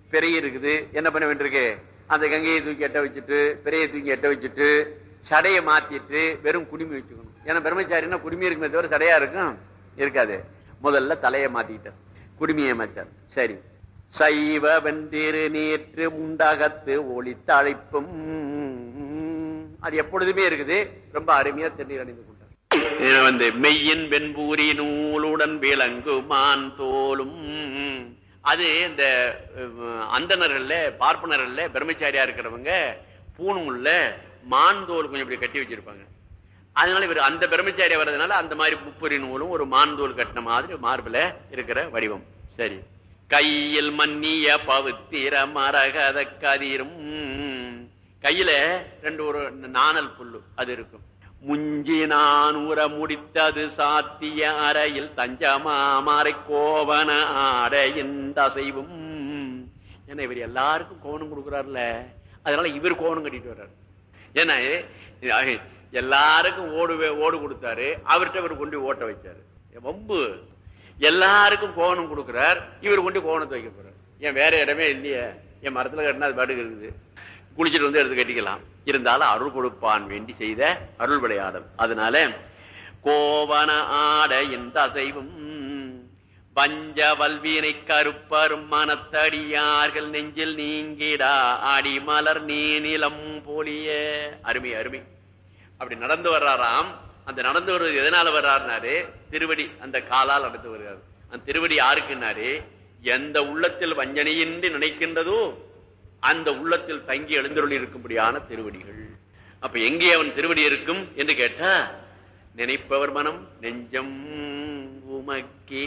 பெரிய இருக்குது என்ன பண்ண வேண்டியிருக்கு அந்த கங்கையை தூக்கி எட்ட வச்சுட்டு பெரிய தூக்கி எட்ட வச்சுட்டு சடையை மாத்திட்டு வெறும் குடுமி வச்சுக்கணும் ஏன்னா பிரம்மச்சாரின்னா குடுமி இருக்குமே தவிர சடையா இருக்கும் இருக்காது முதல்ல தலையை மாத்திக்கிட்டார் குடுமியை மாச்சார் சரி சைவ வெந்திரு நேற்று முண்டகத்து ஒளித்தழைப்பும் அது எப்பொழுதுமே இருக்குது ரொம்ப அருமையா தண்ணீர் அணிந்து கொண்டார் இது வந்து மெய்யின் வெண்பூரி நூலுடன் விளங்குமான் தோலும் அது இந்த அஹ், அந்தணர்கள்ல பார்ப்பனர்கள்ல பிரம்மச்சாரியா இருக்கிறவங்க பூணுமுள்ள மான் தோல் கொஞ்சம் இப்படி கட்டி வச்சிருப்பாங்க அதனால இவர் அந்த பிரம்மச்சாரியா வர்றதுனால அந்த மாதிரி முப்பொறி நூலும் ஒரு மான் தோல் கட்டின மாதிரி மார்பில் இருக்கிற வடிவம் சரி கையில் மன்னிய பவித்திர மரகத கதிரும் கையில ரெண்டு ஒரு நாணல் புல்லு அது இருக்கும் முஞ்சி நானூற முடித்தது சாத்திய அறையில் தஞ்சமாமரை கோவன ஆடையின் தசைவும் ஏன்னா இவர் எல்லாருக்கும் கோவணம் கொடுக்குறாருல அதனால இவர் கோவணம் கட்டிட்டு வர்றாரு ஏன்னா இது எல்லாருக்கும் ஓடு வே- ஓடு கொடுத்தாரு அவர்கிட்ட இவர் கொண்டு ஓட்ட வச்சாரு வம்பு எல்லாருக்கும் கோவணம் கொடுக்கிறார் இவர் கொண்டு கோவணத்தை வைக்க போறார் ஏன் வேற இடமே இல்லையே என் மரத்துல கட்டினா அது பாட்டுக்கு இருக்குது குளிச்சுட்டு வந்து எடுத்து கட்டிக்கலாம் இருந்தாலும் அருள் கொடுப்பான் வேண்டி செய்த அருள் விளையாடல் அதனால கோவன ஆட இந்த அசைவும் பஞ்ச வல்வினை கருப்பரும் மனத்தடியார்கள் நெஞ்சில் நீங்கிடா அடி மலர் நீநிலம் போலிய அருமை அருமை அப்படி நடந்து வர்றாராம் அந்த நடந்து வருவது எதனால வர்றாருனாரு திருவடி அந்த காலால் நடந்து வருகிறார் அந்த திருவடி யாருக்குன்னாரு எந்த உள்ளத்தில் வஞ்சனையின்றி நினைக்கின்றதோ அந்த உள்ளத்தில் தங்கி எழுந்தருளி இருக்கும்படியான திருவடிகள் அப்ப எங்கே அவன் திருவடி இருக்கும் என்று கேட்டா நினைப்பவர் மனம் நெஞ்சம் உமக்கே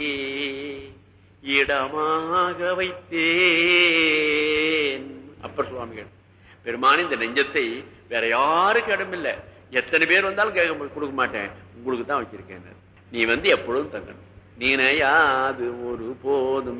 இடமாக வைத்தேன் அப்பர் சுவாமிகள் பெருமான் இந்த நெஞ்சத்தை வேற யாருக்கு இடமில்லை எத்தனை பேர் வந்தாலும் கேட்க மு- கொடுக்க மாட்டேன் உங்களுக்கு தான் வச்சிருக்கேன் நீ வந்து எப்பொழுதும் தங்கணும் நீனையாது ஒரு போதும்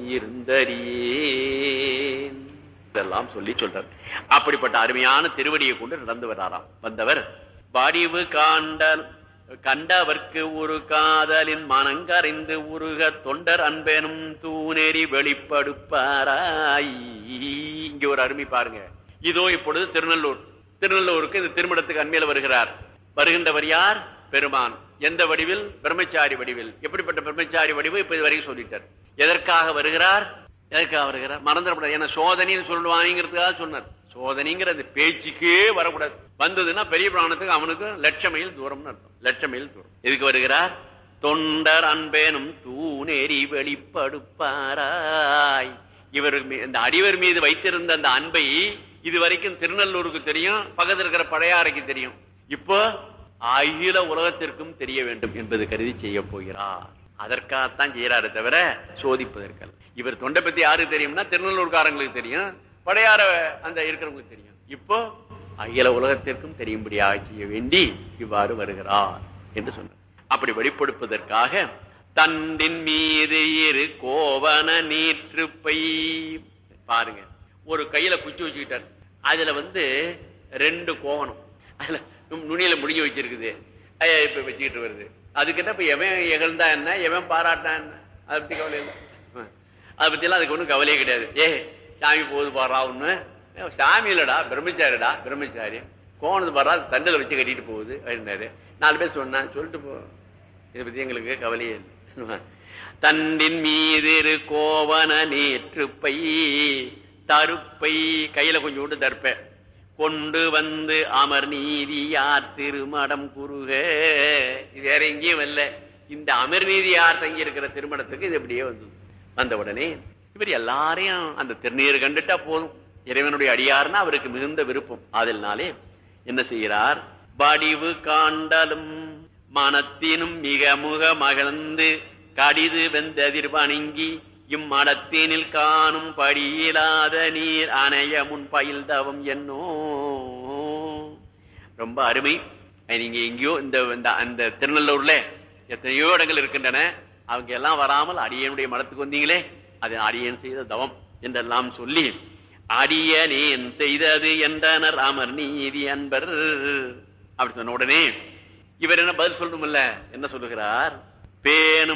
இருந்தறியேன் இதெல்லாம் சொல்லி சொல்றார் அப்படிப்பட்ட அருமையான திருவடியை கொண்டு நடந்து வராராம் வந்தவர் வடிவு காண்டல் கண்டவர்க்கு ஒரு காதலின் மனங்கரைந்து உருக தொண்டர் அன்பெனும் தூணெறி வெளிப்படுப்பாராய் இங்க ஒரு அருமை பாருங்க இதோ இப்பொழுது திருநள்ளூர் திருநள்ளூருக்கு இந்த திருமணத்துக்கு அண்மையில வருகிறார் வருகின்றவர் யார் பெருமான் எந்த வடிவில் பிரம்மச்சாரி வடிவில் எப்படிப்பட்ட பிரம்மச்சாரி வடிவு இப்ப இது வரைக்கும் சொல்லிட்டார் எதற்காக வருகிறார் எதற்காக வருகிறார் மறந்துடக்கூடாது ஏன்னா சோதனைன்னு சொல்லுவாங்கிறதுக்காக சொன்னார் சோதனைங்கிற அந்த பேச்சுக்கே வரக்கூடாது வந்ததுன்னா பெரிய பிராணத்துக்கு அவனுக்கு லட்ச மைல் தூரம்னு அர்த்தம் லட்ச மைல் தூரம் எதுக்கு வருகிறார் தொண்டர் அன்பேனும் தூணேறி வெளிப்படுப்பாராய் இவர் மீ- இந்த அடிவர் மீது வைத்திருந்த அந்த அன்பை இதுவரைக்கும் திருநள்ளூருக்கு தெரியும் பக்கத்தில் இருக்கிற பழையாறைக்கு தெரியும் இப்போ அகில உலகத்திற்கும் தெரிய வேண்டும் என்பது கருதி செய்ய போகிறார் அதற்காகத்தான் செய்யறாரு தவிர சோதிப்பதற்கல்ல இவர் தொண்டை பத்தி யாருக்கு தெரியும்னா திருநள்ளூர்காரங்களுக்கு தெரியும் படையார அந்த இருக்கிறவங்களுக்கு தெரியும் இப்போ அகில உலகத்திற்கும் தெரியும்படியாக செய்ய வேண்டி இவ்வாறு வருகிறார் என்று சொன்னார் அப்படி வெளிப்படுப்பதற்காக தண்டின் மீது இரு கோவன நீற்றுப்பை பாருங்க ஒரு கையில குச்சி வச்சுக்கிட்டார் அதுல வந்து ரெண்டு கோவணம் அதுல நு- நுனியில முடிஞ்சு வச்சிருக்குது ஐயா, இப்ப வச்சுக்கிட்டு வருது அதுக்கு என்ன இப்ப எவன் இகழ்ந்தா என்ன எவன் பாராட்டா என்ன அதை பத்தி கவலை இல்லை ஆ. அதை பத்தி எல்லாம் அதுக்கு ஒண்ணும் கவலையே கிடையாது ஏ சாமி போகுது பாடுறா ஒண்ணு சாமி இல்லடா பிரம்மச்சாரிடா பிரம்மச்சாரி கோணது பாடுறா தண்டில் வச்சு கட்டிட்டு போகுது அப்படின்னாரு நாலு பேர் சொன்னான் சொல்லிட்டு போ இதை பத்தி எங்களுக்கு கவலையே இல்லை தண்டின் மீதிரு கோவன நேற்றுப்பை தருப்பை கையில கொஞ்சம் விட்டு தருப்ப கொண்டு வந்து அமர் நீதியார் திருமடம் குறுக இது வேற எங்கேயும் இல்ல இந்த அமர் நீதியார் தங்கி இருக்கிற திருமணத்துக்கு இது இப்படியே வந்தது வந்த உடனே இவர் எல்லாரையும் அந்த திருநீர் கண்டுட்டா போதும் இறைவனுடைய அடியார்னா அவருக்கு மிகுந்த விருப்பம் அதனாலே என்ன செய்கிறார் வடிவு காண்டலும் மனத்தினும் மிக முக மகிழ்ந்து கடிது வெந்ததிர் வணங்கி இம்மடத்தினில் காணும் படியிலாத நீர் அணைய முன் பயில் தவம் என்னோ ரொம்ப அருமை அஹ் நீங்க எங்கேயோ இந்த இந்த- அந்த திருநெல்லூர்ல எத்தனையோ இடங்கள் இருக்கின்றன அவங்க எல்லாம் வராமல் அடியனுடைய மடத்துக்கு வந்தீங்களே அது அடியன் செய்த தவம் என்றெல்லாம் சொல்லி அடியனேன் செய்தது என்றனர் அமர் நீதி அன்பர் அப்படி சொன்ன உடனே இவர் என்ன பதில் சொல்லணும்ல என்ன சொல்லுகிறார் பேணும்